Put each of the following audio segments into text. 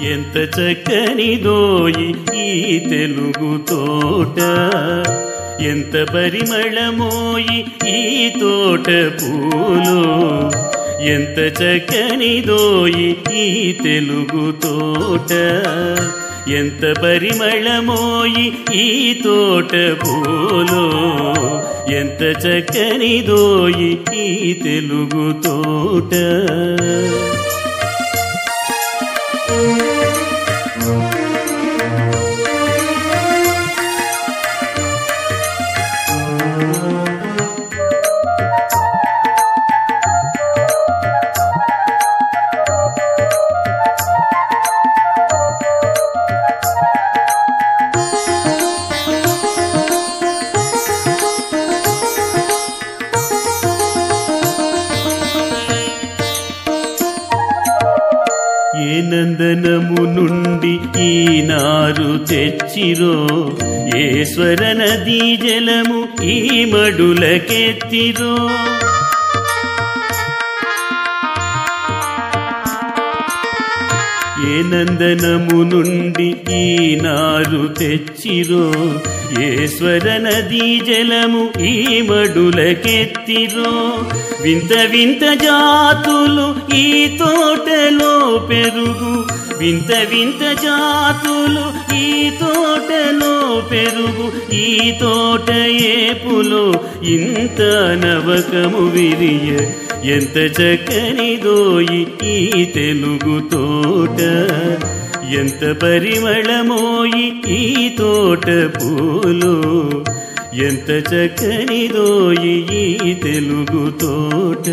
ఎంత చక్కనిదోయి ఈ తెలుగు తోట ఎంత పరిమళమోయి ఈ తోట పూలు ఎంత చక్కనిదోయి ఈ తెలుగు తోట ఎంత పరిమళమోయి ఈ తోట పూలు ఎంత చక్కనిదోయి ఈ తెలుగు తోట ఏ నందనము నుండి ఈ నారు తెచ్చిరో ఈశ్వర నదీ జలము ఈ మడులకెత్తిరో ఏ నందనము నుండి ఈ నారు తెచ్చిరో ఈశ్వర నదీ జలము ఈ మడులకెత్తిరో వింత వింత జాతులు ఈ తోటలో పెరుగు వింత వింత జాతులు ఈ తోటలో పెరుగు ఈ తోట ఏపులో ఇంత నవకము విరియ ఎంత చక్కనిదోయి ఈ తెలుగు తోట ఎంత పరిమళమోయి ఈ తోట పూలు ఎంత చక్కనిదోయి ఈ తెలుగు తోట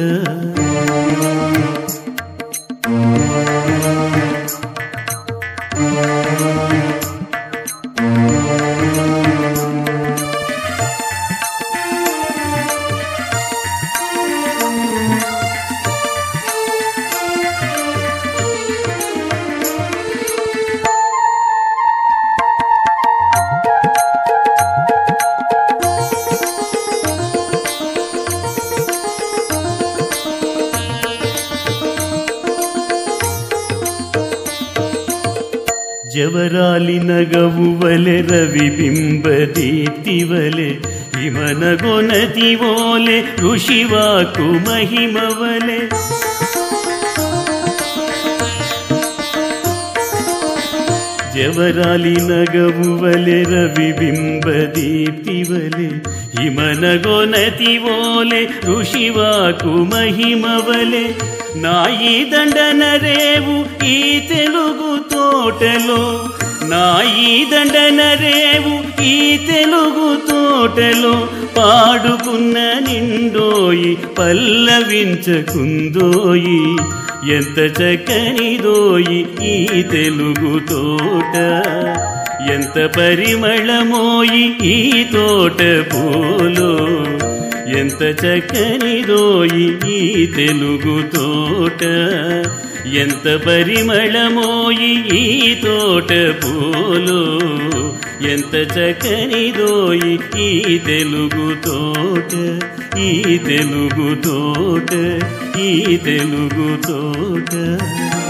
జవరాలి నగవువలె రవి బింబదీప్తివలె హిమనగొనతి ఓలె ఋషివాకు మహిమవలె జవరాలి నగవువలె రవి బింబదీప్తివలె హిమనగొనతి ఓలె ఋషివాకు మహిమవలె నాయి దండన రేవు ఈ తెలుగు తోటలో నాయి దండన రేవు ఈ తెలుగు తోటలో పాడుకున్న నిండోయి పల్లవించకుందోయి ఎంత చక్కనిదోయి ఈ తెలుగు తోట ఎంత పరిమళమోయి ఈ తోట పూలో ఎంత చక్కనిదోయి ఈ తెలుగు తోట ఎంత పరిమళమోయి ఈ తోట పూలు ఎంత చక్కనిదోయి ఈ తెలుగు తోట ఈ తెలుగు తోట ఈ తెలుగు తోట